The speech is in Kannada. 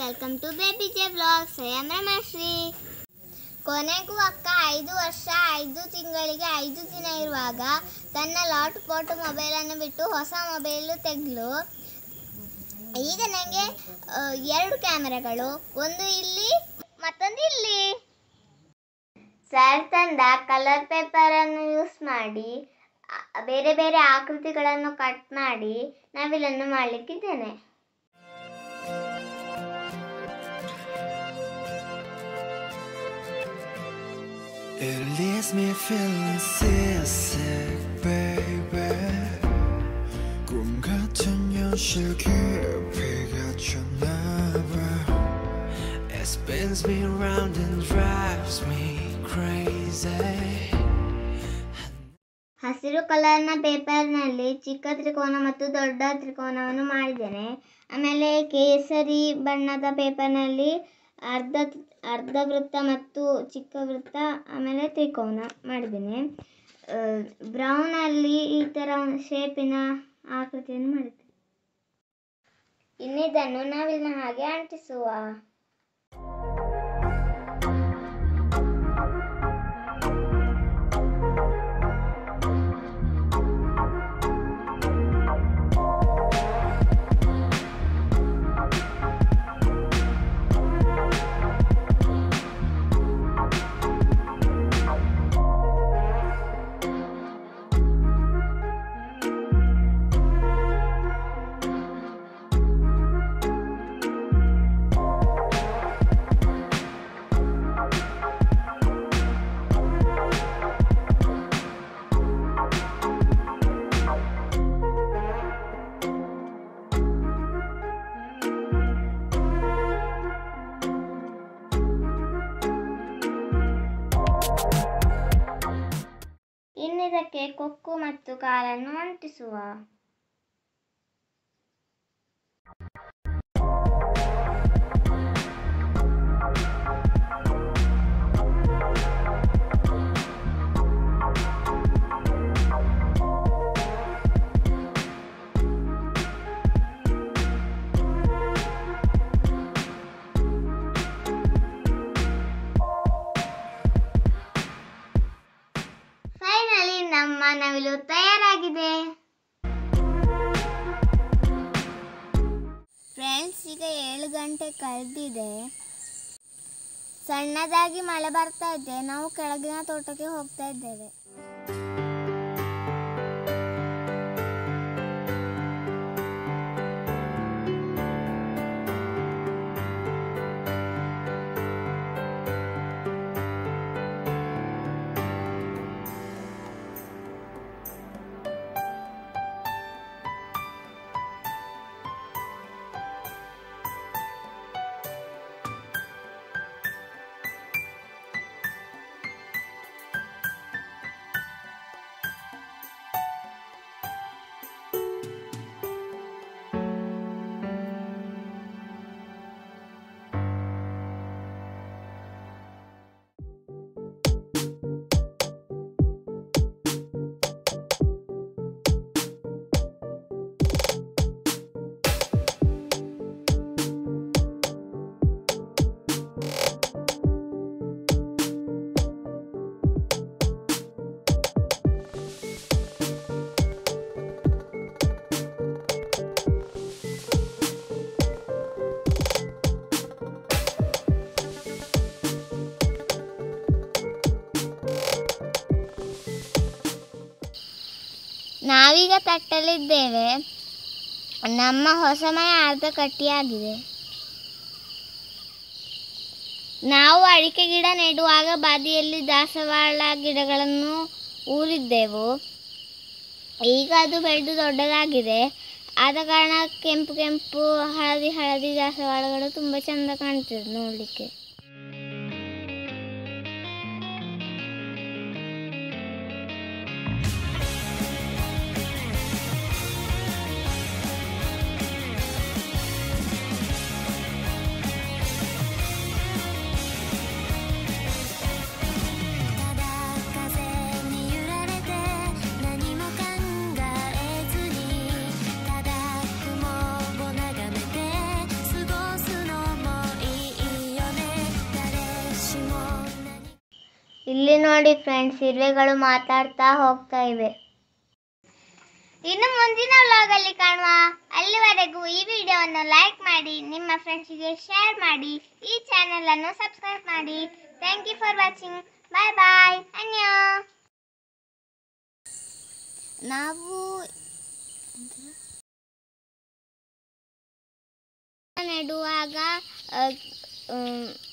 Welcome to baby J blogs I am Rameshri ಕೊನೆಗೂ ಅಕ್ಕ ಐದು ವರ್ಷ ಐದು ತಿಂಗಳಿಗೆ ಐದು ದಿನ ಇರುವಾಗ ತನ್ನ ಲಾಟ್ ಪಾಟ್ ಮೊಬೈಲನ್ನು ಬಿಟ್ಟು ಹೊಸ ಮೊಬೈಲು ತೆಗೆದ್ಲು ಈಗ ನನಗೆ ಎರಡು ಕ್ಯಾಮೆರಾಗಳು ಒಂದು ಇಲ್ಲಿ ಮತ್ತೊಂದು ಇಲ್ಲಿ ಸರ್ ತಂದ ಕಲರ್ ಪೇಪರನ್ನು ಯೂಸ್ ಮಾಡಿ ಆ- ಬೇರೆ ಬೇರೆ ಆಕೃತಿಗಳನ್ನು ಕಟ್ ಮಾಡಿ ನವಿಲನ್ನು ಮಾಡಲಿಕ್ಕಿದ್ದೇನೆ It leaves me feeling seasick, baby. 꿈 같은 현실 깊이 갇혔나봐. It spins me round and drives me crazy. ಹಸಿರು ಕಲರ್ನ ಪೇಪರ್ನಲ್ಲಿ ಚಿಕ್ಕ ತ್ರಿಕೋನ ಮತ್ತು ದೊಡ್ಡ ತ್ರಿಕೋನವನ್ನು ಮಾಡಿದ್ದೇನೆ ಆಮೇಲೆ ಕೇಸರಿ ಬಣ್ಣದ ಪೇಪರ್ನಲ್ಲಿ ಅರ್ಧ ಅರ್ಧ ವೃತ್ತ ಮತ್ತು ಚಿಕ್ಕ ವೃತ್ತ ಆಮೇಲೆ ತ್ರಿಕೋನ ಮಾಡಿದ್ದೇನೆ ಬ್ರೌನಲ್ಲಿ ಈ ಥರ ಒಂದು ಶೇಪಿನ ಆಕೃತಿಯನ್ನು ಮಾಡಿದ್ದೇನೆ ಇನ್ನಿದನ್ನು ನಾವಿನ ಹಾಗೆ ಅಂಟಿಸುವ ಇನ್ನಿದಕ್ಕೆ ಕೊಕ್ಕು ಮತ್ತು ಕಾಲನ್ನು ಅಂಟಿಸುವ ಫೈನಲಿ ನಮ್ಮ ನವಿಲು ತಯಾರಾಗಿದೆ ಫ್ರೆಂಡ್ಸ್ ಈಗ ಏಳು ಗಂಟೆ ಕಳೆದಿದೆ ಸಣ್ಣದಾಗಿ ಮಳೆ ಬರ್ತಾ ಇದೆ ನಾವು ಕೆಳಗಿನ ತೋಟಕ್ಕೆ ಹೋಗ್ತಾ ಇದ್ದೇವೆ ನಾವೀಗ ತಟ್ಟಲಿದ್ದೇವೆ ನಮ್ಮ ಹೊಸ ಮನೆ ಅರ್ಧ ಕಟ್ಟಿಯಾಗಿದೆ ನಾವು ಅಡಿಕೆ ಗಿಡ ನೆಡುವಾಗ ಬಾದಿಯಲ್ಲಿ ದಾಸವಾಳ ಗಿಡಗಳನ್ನು ಊರಿದ್ದೆವು ಈಗ ಅದು ಬೆಳೆದು ದೊಡ್ಡದಾಗಿದೆ ಆದ ಕಾರಣ ಕೆಂಪು ಕೆಂಪು ಹಳದಿ ಹಳದಿ ದಾಸವಾಳಗಳು ತುಂಬ ಚೆಂದ ಕಾಣ್ತದೆ ನೋಡಲಿಕ್ಕೆ 「ただ雲を眺めて過ごすのも ಇಲ್ಲಿ ನೋಡಿ ಫ್ರೆಂಡ್ಸ್ ಇರುವೆಗಳು ಮಾತಾಡ್ತಾ ಹೋಗ್ತಾ ಇವೆ ಇನ್ನು ಮುಂದಿನ ವ್ಲಾಗಲ್ಲಿ ಕಾಣುವ ಅಲ್ಲಿವರೆಗೂ ಈ ವಿಡಿಯೋವನ್ನು ಲೈಕ್ ಮಾಡಿ ನಿಮ್ಮ ಫ್ರೆಂಡ್ಸಿಗೆ ಶೇರ್ ಮಾಡಿ ಈ ಚಾನೆಲ್ ಅನ್ನು ಸಬ್ಸ್ಕ್ರೈಬ್ ಮಾಡಿ thank you for watching bye bye ಅನ್ಯ ನಾವು ನೆಡುವಾಗ